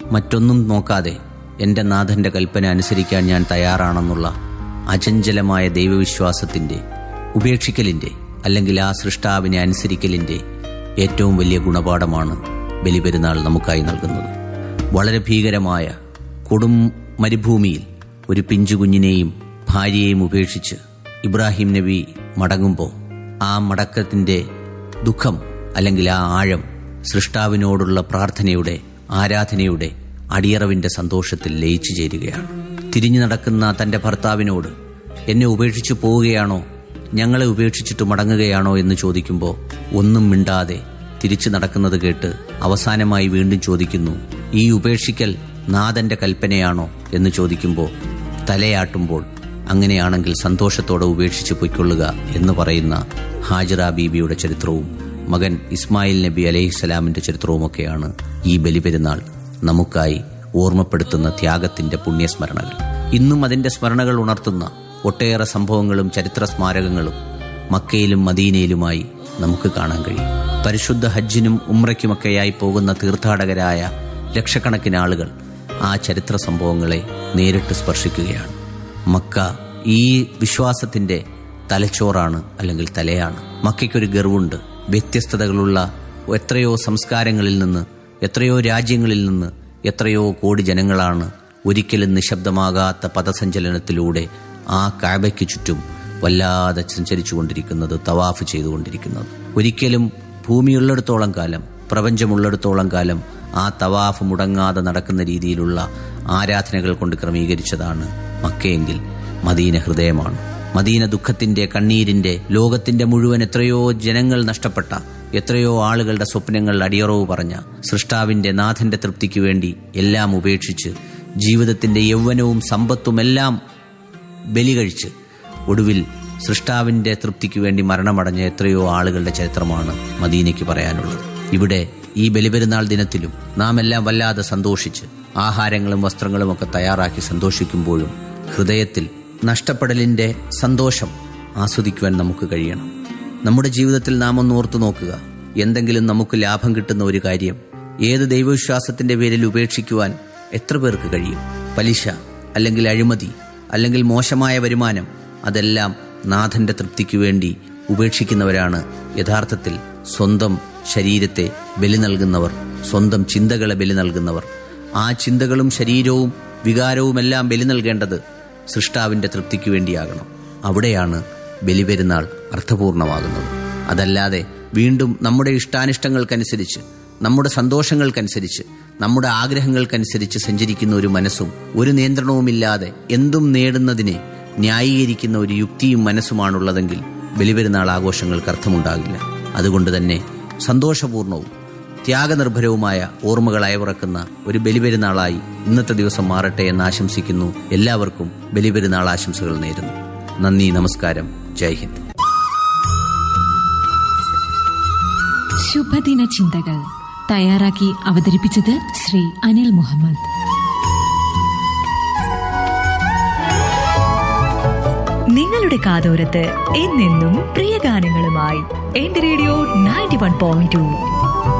മറ്റൊന്നും നോക്കാതെ എൻ്റെ നാഥൻ്റെ കൽപ്പന അനുസരിക്കാൻ ഞാൻ തയ്യാറാണെന്നുള്ള അചഞ്ചലമായ ദൈവവിശ്വാസത്തിൻ്റെ ഉപേക്ഷിക്കലിൻ്റെ അല്ലെങ്കിൽ ആ സൃഷ്ടാവിനെ അനുസരിക്കലിൻ്റെ ഏറ്റവും വലിയ ഗുണപാഠമാണ് ബലിപെരുന്നാൾ നമുക്കായി നൽകുന്നത് വളരെ ഭീകരമായ കൊടും മരുഭൂമിയിൽ ഒരു പിഞ്ചുകുഞ്ഞിനെയും ഭാര്യയെയും ഉപേക്ഷിച്ച് ഇബ്രാഹിം നബി മടങ്ങുമ്പോൾ ആ മടക്കത്തിൻ്റെ ദുഃഖം അല്ലെങ്കിൽ ആ ആഴം സൃഷ്ടാവിനോടുള്ള പ്രാർത്ഥനയുടെ ആരാധനയുടെ അടിയറവിന്റെ സന്തോഷത്തിൽ ലയിച്ചു ചേരുകയാണ് തിരിഞ്ഞു നടക്കുന്ന തന്റെ ഭർത്താവിനോട് എന്നെ ഉപേക്ഷിച്ചു പോവുകയാണോ ഞങ്ങളെ ഉപേക്ഷിച്ചിട്ട് മടങ്ങുകയാണോ എന്ന് ചോദിക്കുമ്പോൾ ഒന്നും മിണ്ടാതെ തിരിച്ചു നടക്കുന്നത് കേട്ട് അവസാനമായി വീണ്ടും ചോദിക്കുന്നു ഈ ഉപേക്ഷിക്കൽ നാഥന്റെ കൽപ്പനയാണോ എന്ന് ചോദിക്കുമ്പോൾ തലയാട്ടുമ്പോൾ അങ്ങനെയാണെങ്കിൽ സന്തോഷത്തോടെ ഉപേക്ഷിച്ച് പൊയ്ക്കൊള്ളുക എന്ന് പറയുന്ന ഹാജറ ബീബിയുടെ ചരിത്രവും മകൻ ഇസ്മായിൽ നബി അലൈഹിസ്സലാമിന്റെ ചരിത്രവുമൊക്കെയാണ് ഈ ബലിപെരുന്നാൾ നമുക്കായി ഓർമ്മപ്പെടുത്തുന്ന ത്യാഗത്തിന്റെ പുണ്യസ്മരണകൾ ഇന്നും അതിന്റെ സ്മരണകൾ ഉണർത്തുന്ന ഒട്ടേറെ സംഭവങ്ങളും ചരിത്ര സ്മാരകങ്ങളും മക്കയിലും മദീനയിലുമായി നമുക്ക് കാണാൻ കഴിയും പരിശുദ്ധ ഹജ്ജിനും ഉമ്രയ്ക്കുമൊക്കെയായി പോകുന്ന തീർത്ഥാടകരായ ലക്ഷക്കണക്കിന് ആളുകൾ ആ ചരിത്ര സംഭവങ്ങളെ നേരിട്ട് സ്പർശിക്കുകയാണ് മക്ക ഈ വിശ്വാസത്തിന്റെ തലച്ചോറാണ് അല്ലെങ്കിൽ തലയാണ് മക്കയ്ക്കൊരു ഗർവുണ്ട് വ്യത്യസ്തതകളുള്ള എത്രയോ സംസ്കാരങ്ങളിൽ നിന്ന് എത്രയോ രാജ്യങ്ങളിൽ നിന്ന് എത്രയോ കോടി ജനങ്ങളാണ് ഒരിക്കലും നിശബ്ദമാകാത്ത പദസഞ്ചലനത്തിലൂടെ ആ കാബയ്ക്ക് ചുറ്റും വല്ലാതെ സഞ്ചരിച്ചുകൊണ്ടിരിക്കുന്നത് തവാഫ് ചെയ്തുകൊണ്ടിരിക്കുന്നത് ഒരിക്കലും ഭൂമിയുള്ളിടത്തോളം കാലം പ്രപഞ്ചമുള്ളിടത്തോളം കാലം ആ തവാഫ് മുടങ്ങാതെ നടക്കുന്ന രീതിയിലുള്ള ആരാധനകൾ കൊണ്ട് ക്രമീകരിച്ചതാണ് മക്കയെങ്കിൽ മദീന ഹൃദയമാണ് മദീന ദുഃഖത്തിന്റെ കണ്ണീരിന്റെ ലോകത്തിന്റെ മുഴുവൻ എത്രയോ ജനങ്ങൾ നഷ്ടപ്പെട്ട എത്രയോ ആളുകളുടെ സ്വപ്നങ്ങൾ അടിയറവ് പറഞ്ഞ സൃഷ്ടാവിന്റെ നാഥന്റെ തൃപ്തിക്ക് വേണ്ടി എല്ലാം ഉപേക്ഷിച്ച് ജീവിതത്തിന്റെ യൗവനവും സമ്പത്തും എല്ലാം ബലി കഴിച്ച് ഒടുവിൽ സൃഷ്ടാവിന്റെ തൃപ്തിക്ക് വേണ്ടി മരണമടഞ്ഞ എത്രയോ ആളുകളുടെ ചരിത്രമാണ് മദീനയ്ക്ക് പറയാനുള്ളത് ഇവിടെ ഈ ബലിപെരുന്നാൾ ദിനത്തിലും നാം എല്ലാം വല്ലാതെ സന്തോഷിച്ച് ആഹാരങ്ങളും വസ്ത്രങ്ങളും ഒക്കെ തയ്യാറാക്കി സന്തോഷിക്കുമ്പോഴും ഹൃദയത്തിൽ നഷ്ടപ്പെടലിന്റെ സന്തോഷം ആസ്വദിക്കുവാൻ നമുക്ക് കഴിയണം നമ്മുടെ ജീവിതത്തിൽ നാം ഒന്ന് ഓർത്തു നോക്കുക എന്തെങ്കിലും നമുക്ക് ലാഭം കിട്ടുന്ന ഒരു കാര്യം ഏത് ദൈവവിശ്വാസത്തിന്റെ പേരിൽ ഉപേക്ഷിക്കുവാൻ എത്ര പേർക്ക് കഴിയും പലിശ അല്ലെങ്കിൽ അഴിമതി അല്ലെങ്കിൽ മോശമായ വരുമാനം അതെല്ലാം നാഥന്റെ തൃപ്തിക്ക് വേണ്ടി ഉപേക്ഷിക്കുന്നവരാണ് യഥാർത്ഥത്തിൽ സ്വന്തം ശരീരത്തെ ബലി നൽകുന്നവർ സ്വന്തം ചിന്തകളെ ബലി നൽകുന്നവർ ആ ചിന്തകളും ശരീരവും വികാരവുമെല്ലാം ബലി നൽകേണ്ടത് സൃഷ്ടാവിന്റെ തൃപ്തിക്ക് വേണ്ടിയാകണം അവിടെയാണ് ബലിപെരുന്നാൾ അർത്ഥപൂർണമാകുന്നത് അതല്ലാതെ വീണ്ടും നമ്മുടെ ഇഷ്ടാനിഷ്ടങ്ങൾക്കനുസരിച്ച് നമ്മുടെ സന്തോഷങ്ങൾക്കനുസരിച്ച് നമ്മുടെ ആഗ്രഹങ്ങൾക്കനുസരിച്ച് സഞ്ചരിക്കുന്ന ഒരു മനസ്സും ഒരു നിയന്ത്രണവുമില്ലാതെ എന്തും നേടുന്നതിനെ ന്യായീകരിക്കുന്ന ഒരു യുക്തിയും മനസ്സുമാണുള്ളതെങ്കിൽ ബലിപെരുന്നാൾ ആഘോഷങ്ങൾക്ക് അർത്ഥമുണ്ടാകില്ല അതുകൊണ്ട് തന്നെ സന്തോഷപൂർണവും ത്യാഗനിർഭരവുമായ ഓർമ്മകൾ അയവിറക്കുന്ന ഒരു ബലിപെരുന്നാളായി ഇന്നത്തെ ദിവസം മാറട്ടെ എന്ന് ആശംസിക്കുന്നു എല്ലാവർക്കും ബലിപെരുന്നാൾ ആശംസകൾ നേരുന്നു നന്ദി നമസ്കാരം ജയ് ഹിന്ദ് ശുഭദിന ചിന്തകൾ തയ്യാറാക്കി അവതരിപ്പിച്ചത് ശ്രീ അനിൽ മുഹമ്മദ് നിങ്ങളുടെ കാതോരത്ത് എന്നെന്നും പ്രിയ ഗാനങ്ങളുമായി എന്റെ radio ninety one point to